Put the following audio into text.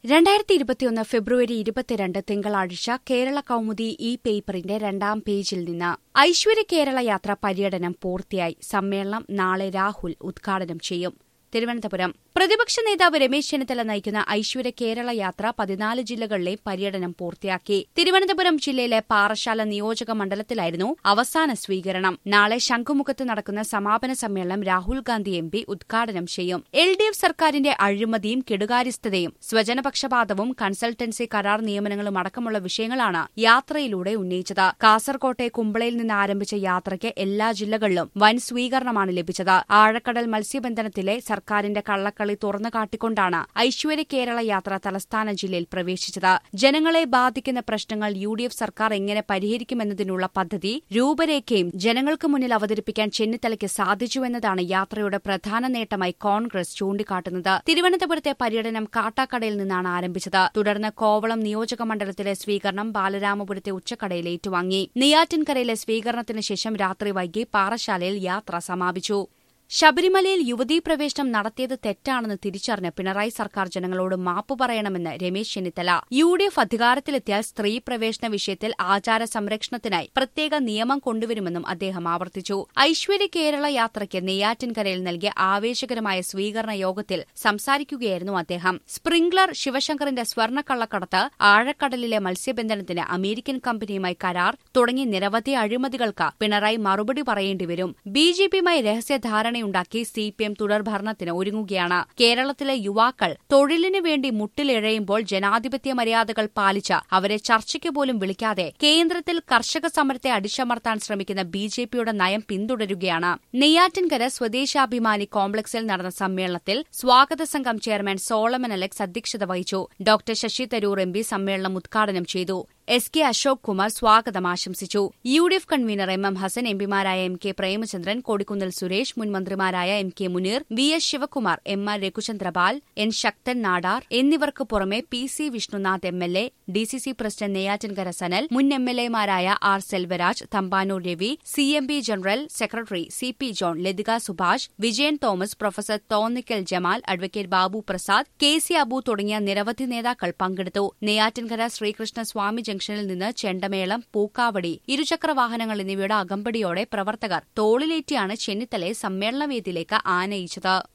രണ്ടായിരത്തി ഇരുപത്തിയൊന്ന് ഫെബ്രുവരി ഇരുപത്തിരണ്ട് തിങ്കളാഴ്ച കേരള കൗമുദി ഇ പേപ്പറിന്റെ രണ്ടാം പേജിൽ നിന്ന് ഐശ്വര്യ കേരള യാത്ര പര്യടനം പൂർത്തിയായി സമ്മേളനം നാളെ രാഹുൽ ഉദ്ഘാടനം ചെയ്യും തിരുവനന്തപുരം പ്രതിപക്ഷ നേതാവ് രമേശ് ചെന്നിത്തല നയിക്കുന്ന ഐശ്വര്യ കേരള യാത്ര പതിനാല് ജില്ലകളിലെ പര്യടനം പൂർത്തിയാക്കി തിരുവനന്തപുരം ജില്ലയിലെ പാറശാല നിയോജക മണ്ഡലത്തിലായിരുന്നു അവസാന സ്വീകരണം നാളെ ശംഖുമുഖത്ത് നടക്കുന്ന സമാപന സമ്മേളനം രാഹുൽ ഗാന്ധി എം പി ഉദ്ഘാടനം ചെയ്യും എൽ ഡി എഫ് സർക്കാരിന്റെ അഴിമതിയും കെടുകാര്യസ്ഥതയും സ്വജനപക്ഷപാതവും കൺസൾട്ടൻസി കരാർ നിയമനങ്ങളും അടക്കമുള്ള വിഷയങ്ങളാണ് യാത്രയിലൂടെ ഉന്നയിച്ചത് കാസർകോട്ടെ കുമ്പളയിൽ നിന്ന് ആരംഭിച്ച യാത്രയ്ക്ക് എല്ലാ ജില്ലകളിലും വൻ സ്വീകരണമാണ് ലഭിച്ചത് ആഴക്കടൽ മത്സ്യബന്ധനത്തിലെ സർക്കാരിന്റെ കള്ളക്കളി തുറന്നു കാട്ടിക്കൊണ്ടാണ് ഐശ്വര്യ കേരള യാത്ര തലസ്ഥാന ജില്ലയിൽ പ്രവേശിച്ചത് ജനങ്ങളെ ബാധിക്കുന്ന പ്രശ്നങ്ങൾ യു ഡി എഫ് സർക്കാർ എങ്ങനെ പരിഹരിക്കുമെന്നതിനുള്ള പദ്ധതി രൂപരേഖയും ജനങ്ങൾക്ക് മുന്നിൽ അവതരിപ്പിക്കാൻ ചെന്നിത്തലയ്ക്ക് സാധിച്ചുവെന്നതാണ് യാത്രയുടെ പ്രധാന നേട്ടമായി കോൺഗ്രസ് ചൂണ്ടിക്കാട്ടുന്നത് തിരുവനന്തപുരത്തെ പര്യടനം കാട്ടാക്കടയിൽ നിന്നാണ് ആരംഭിച്ചത് തുടർന്ന് കോവളം നിയോജക മണ്ഡലത്തിലെ സ്വീകരണം ബാലരാമപുരത്തെ ഉച്ചക്കടയിൽ ഏറ്റുവാങ്ങി നെയ്യാറ്റിൻകരയിലെ സ്വീകരണത്തിന് ശേഷം രാത്രി വൈകി പാറശാലയിൽ യാത്ര സമാപിച്ചു ശബരിമലയിൽ യുവതീ പ്രവേശനം നടത്തിയത് തെറ്റാണെന്ന് തിരിച്ചറിഞ്ഞ പിണറായി സർക്കാർ ജനങ്ങളോട് മാപ്പ് പറയണമെന്ന് Ramesh Chennithala U D F അധികാരത്തിലെത്തിയാൽ സ്ത്രീ പ്രവേശന വിഷയത്തിൽ ആചാര സംരക്ഷണത്തിനായി പ്രത്യേക നിയമം കൊണ്ടുവരുമെന്നും അദ്ദേഹം ആവർത്തിച്ചു ഐശ്വര്യ കേരള യാത്രയ്ക്ക് നെയ്യാറ്റിൻകരയിൽ നൽകിയ ആവേശകരമായ സ്വീകരണ യോഗത്തിൽ സംസാരിക്കുകയായിരുന്നു അദ്ദേഹം സ്പ്രിംഗ്ലർ ശിവശങ്കറിന്റെ സ്വർണ്ണക്കള്ളക്കടത്ത് ആഴക്കടലിലെ മത്സ്യബന്ധനത്തിന് അമേരിക്കൻ കമ്പനിയുമായി കരാർ തുടങ്ങി നിരവധി അഴിമതികൾക്ക് പിണറായി മറുപടി പറയേണ്ടിവരും ബി ജെ പിയുമായി രഹസ്യധാരണ ധാരണയുണ്ടാക്കി സി പി എം തുടർഭരണത്തിന് ഒരുങ്ങുകയാണ് കേരളത്തിലെ യുവാക്കൾ തൊഴിലിനു വേണ്ടി മുട്ടിലിഴയുമ്പോൾ ജനാധിപത്യ മര്യാദകൾ പാലിച്ച് അവരെ ചർച്ചയ്ക്ക് പോലും വിളിക്കാതെ കേന്ദ്രത്തിൽ കർഷക സമരത്തെ അടിച്ചമർത്താൻ ശ്രമിക്കുന്ന ബി ജെ പിയുടെ നയം പിന്തുടരുകയാണ് നെയ്യാറ്റിൻകര സ്വദേശാഭിമാനി കോംപ്ലക്സിൽ നടന്ന സമ്മേളനത്തിൽ സ്വാഗത സംഘം ചെയർമാൻ സോളമൻ അലക്സ് അധ്യക്ഷത വഹിച്ചു doctor Sasi Tharoor M P സമ്മേളനം ഉദ്ഘാടനം ചെയ്തു എസ് കെ അശോക് കുമാർ സ്വാഗതം ആശംസിച്ചു U D F convener M M Hasan എംപിമാരായ എം കെ പ്രേമചന്ദ്രൻ കൊടിക്കുന്നിൽ സുരേഷ് മുൻ മന്ത്രിമാരായ M K Muneer V S Sivakumar M R Raghuchandrapal N Sakthan Nadar എന്നിവർക്ക് പുറമെ P C Vishnunath M L A D C C president Neyyattinkara Sanal മുൻ എം എൽ എമാരായ R Selvaraj Thampanoor Ravi C M B general secretary C P John Lathika Subhash Vijayan Thomas professor Thonnakkal Jamal advocate Babu Prasad K C Abu തുടങ്ങിയ നിരവധി നേതാക്കൾ പങ്കെടുത്തു നെയ്യാറ്റിൻകര ശ്രീകൃഷ്ണ സ്വാമി ജംഗ്ഷനിൽ നിന്ന് ചെണ്ടമേളം പൂക്കാവടി ഇരുചക്രവാഹനങ്ങൾ എന്നിവയുടെ അകമ്പടിയോടെ പ്രവർത്തകർ തോളിലേറ്റിയാണ് ചെന്നിത്തലയെ സമ്മേളനവേദിയിലേക്ക് ആനയിച്ചത്